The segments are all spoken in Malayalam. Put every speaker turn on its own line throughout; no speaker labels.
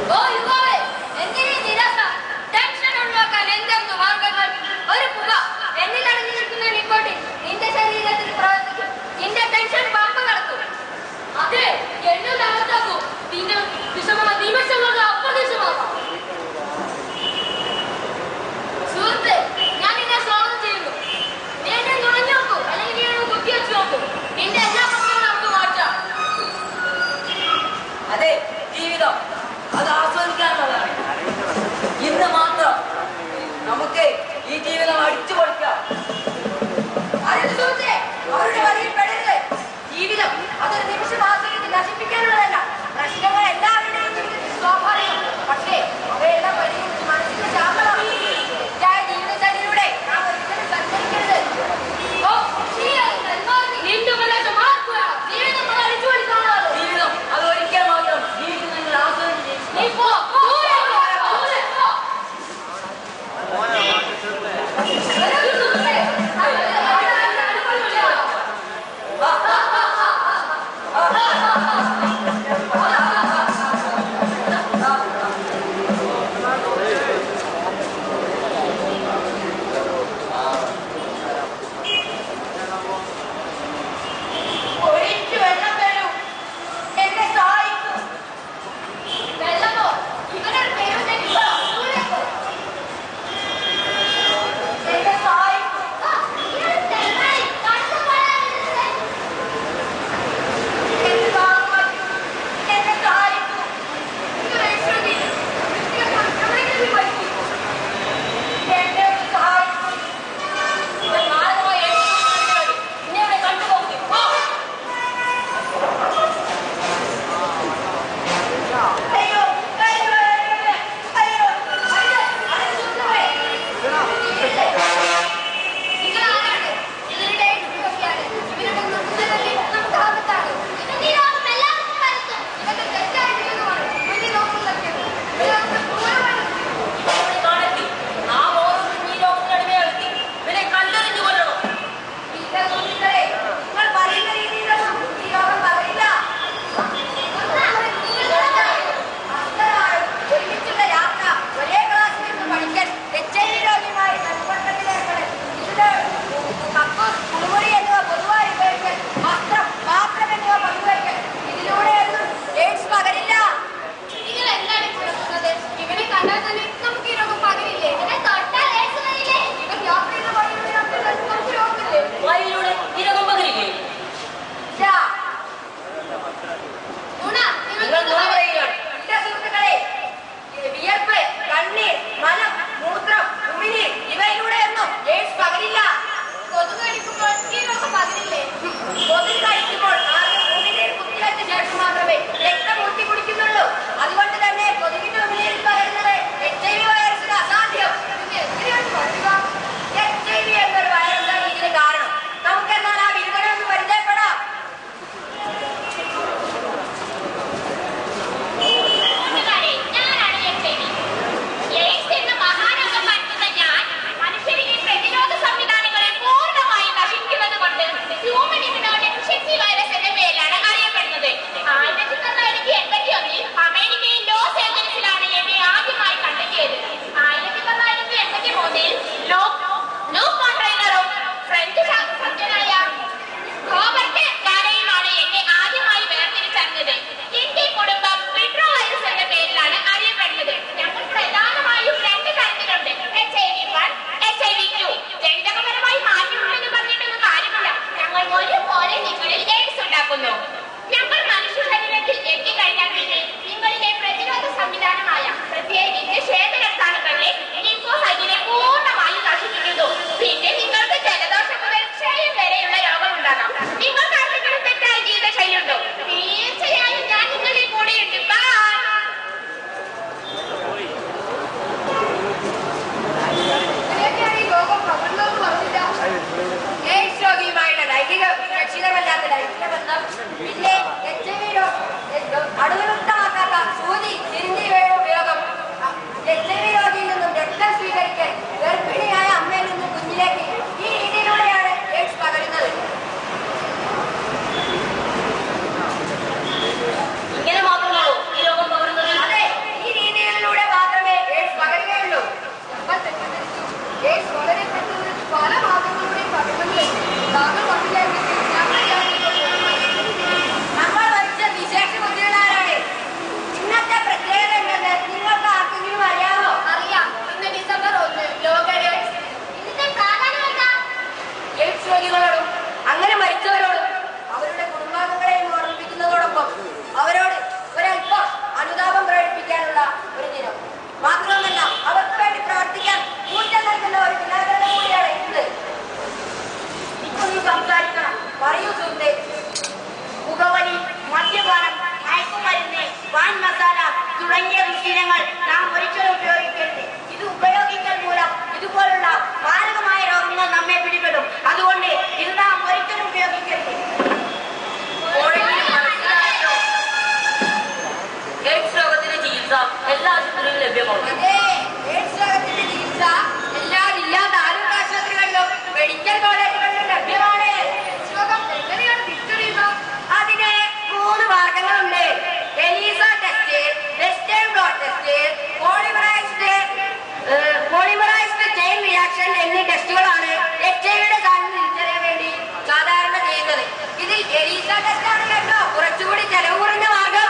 ഓ യുവാവേ എന്തിനീ നിരാശ ടെൻഷൻ ഒഴിവാക്കാൻ എന്തെന്ന് മാർഗങ്ങൾ ഒരു പുക എന്നിൽ അടങ്ങി നിൽക്കുന്ന നിക്കോട്ടിൻ നിന്റെ ശരീരത്തിൽ പ്രവർത്തിക്കും നിന്റെ ടെൻഷൻ പമ്പ് കടക്കും അതെ എന്നെ തകർത്താക്കൂ പിന്നെ വിഷമ നിമിഷങ്ങൾക്ക് അപ്രതീക്ഷമാകാം സുഹൃത്തെ ഞാൻ നിന്നെ സ്വാഗതം ചെയ്യുന്നു നീ എന്നെ നുണഞ്ഞു നോക്കൂ അല്ലെങ്കിൽ നീ എന്നെ കുത്തി വെച്ച് നോക്കൂ നിന്റെ എല്ലാ പ്രശ്നങ്ങളും നമുക്ക് മാറ്റാം
അതെ ജീവിതം അത് ആസ്വദിക്കാനുള്ളതാണ് ഇന്ന് മാത്രം നമുക്ക് ഈ ജീവിതം അടിച്ചു പൊളിക്കാം
അതിന് സുഹൃത്തേ, അവരുടെ വഴിയിൽ പെടരുത്. ജീവിതം അതൊരു നിമിഷം ആസ്വദിച്ച് നശിപ്പിക്കാനുള്ളതല്ല പ്രശ്നങ്ങൾ എല്ലാവരുടെയും ജീവിതത്തിൽ സ്വാഭാവികം പക്ഷേ അവയെല്ലാം പരിഹരിച്ച് മനസ്സിന് ശാന്തമാണ് തെറ്റായ ജീവിതശൈലിയിലൂടെ നാം ഒരിക്കലും സഞ്ചരിക്കരുത് ഓ, ശരിയായി, സന്മാർഗ്ഗി. നിന്റെ ഉപദേശം ആർക്കു വേണം? ജീവിതം നമ്മൾ അടിച്ചുപൊളിക്കാനുള്ളത്.
ജീവിതം അത് ഒരിക്കൽ മാത്രം ജീവിതം നിങ്ങൾ ആസ്വദിച്ച്
നീ പോ, ദൂരെ പോ, ദൂരെ പോ. വരൂ സുഹൃത്തേ, നമുക്ക് അവിടെ അനുഭവിക്കാം. ഒഴിച്ചു വെള്ളം തരൂ എന്നെ സഹായിക്കൂ വെള്ളമോ ഇനങ്ങൾ നാം ഒരിക്കലും ഉപയോഗിക്കരുത് ഇത് ഉപയോഗിക്കൽ മൂലം ഇതുപോലുള്ള മാരകമായ രോഗങ്ങൾ നമ്മെ പിടിപെടും അതുകൊണ്ട് ഇത് നാം ഒരിക്കലും ഉപയോഗിക്കരുത്
ഓണെങ്കിലും മനസ്സിലായല്ലോ എയ്ഡ്സ് രോഗത്തിന് ചികിത്സ എല്ലാ ആശുപത്രിയിലും ലഭ്യമാണ്
അതെ എയ്ഡ്സ് രോഗത്തിന്റെ ചികിത്സ എല്ലാ ജില്ലാ താലൂക്ക് ആശുപത്രികളിലും മെഡിക്കൽ കോളേജുകളിലും ലഭ്യമാണ് എയ്ഡ്സ് രോഗം എങ്ങനെയാണ് തിരിച്ചറിയുക അതിന് മൂന്ന് മാർഗങ്ങളുണ്ട് ELISA test western blot test polymerised polymerised chain reaction എന്നീ ടെസ്റ്റുകളാണ് എച്ച് ഐയുടെ സാധ്യത തിരിച്ചറിയാൻ വേണ്ടി സാധാരണ ചെയ്യുന്നത് ഇതിൽ എലീസ ടെസ്റ്റ് ആണ് കേട്ടോ കുറച്ചുകൂടി ചെലവ് കുറഞ്ഞ മാർഗം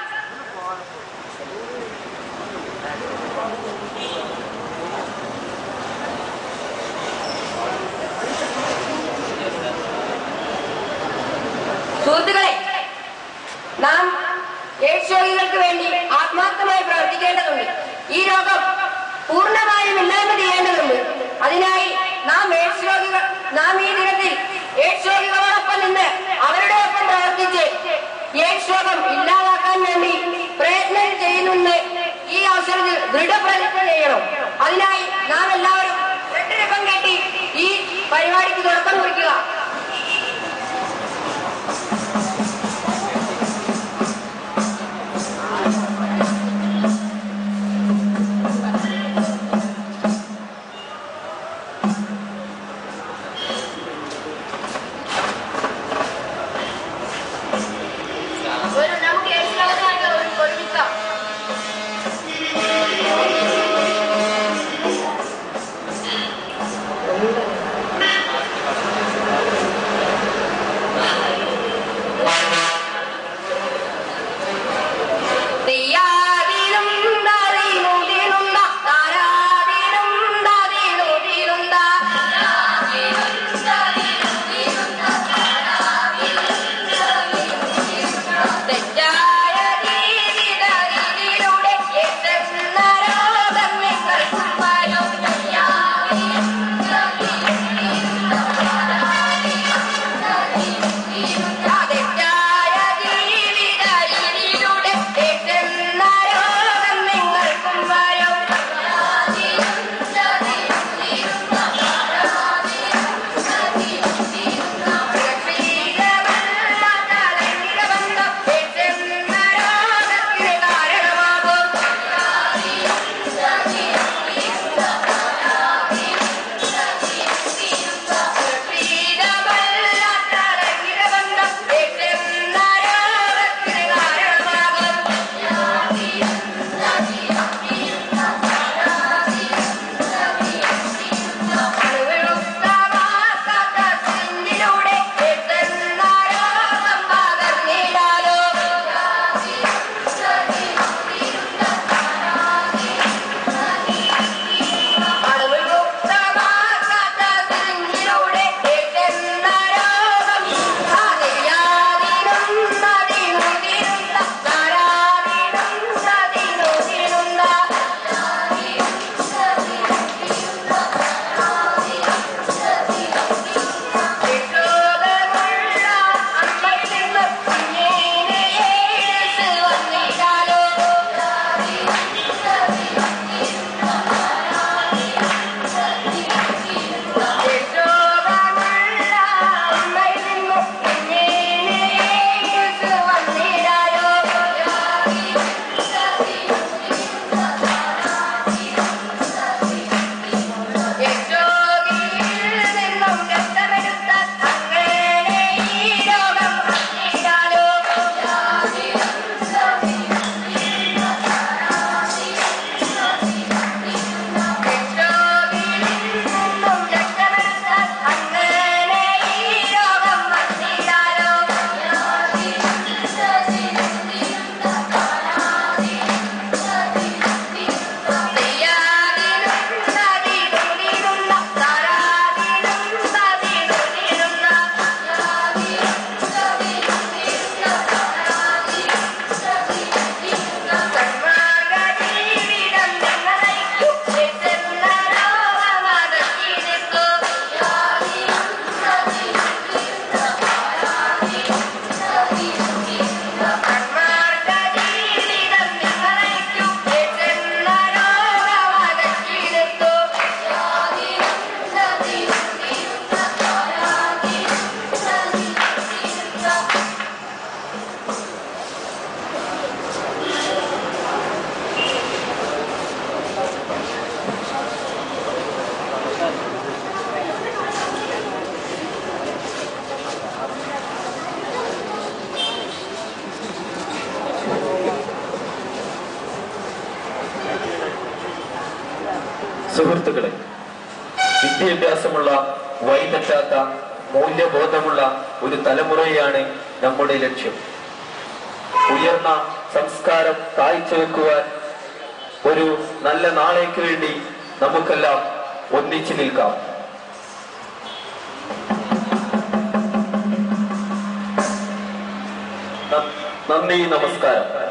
സുഹൃത്തുക്കളെ നാം എയ്ഡ്സ് രോഗികൾക്ക് വേണ്ടി ആത്മാർത്ഥമായി പ്രവർത്തിക്കേണ്ടതുണ്ട് ഈ രോഗം പൂർണ്ണമായും ഇല്ലായ്മ ചെയ്യേണ്ടതുണ്ട് അതിനായി നാം എയ്ഡ്സ് രോഗികൾ നാം ഈ ദിനത്തിൽ എയ്ഡ്സ് രോഗികളോടൊപ്പം നിന്ന് അവരുടെ ഒപ്പം പ്രവർത്തിച്ച് എയ്ഡ്സ് രോഗം ഇല്ലാതാക്കാൻ വേണ്ടി പ്രയത്നം ചെയ്യുന്നുണ്ട് ഈ അവസരത്തിൽ ദൃഢപ്രതിജ്ഞ ചെയ്യണം അതിനായി നാം എല്ലാവരും രണ്ടിരക്കം കെട്ടി ഈ പരിപാടിക്ക് തുടക്കം കുറിക്കുക ഒരു നമുക്ക് എയ്ഡ്സ് രോഗത്തിനായിട്ട് ഒരു- ഒരുമിക്കാം
സുഹൃത്തുക്കളെ വിദ്യാഭ്യാസമുള്ള വഴിതെറ്റാത്ത മൂല്യബോധമുള്ള ഒരു തലമുറയാണ് നമ്മുടെ ലക്ഷ്യം ഉയർന്ന സംസ്കാരം കാഴ്ചവെക്കുവാൻ ഒരു നല്ല നാളേക്ക് വേണ്ടി നമുക്കെല്ലാം ഒന്നിച്ചു നിൽക്കാം ന- നന്ദി നമസ്കാരം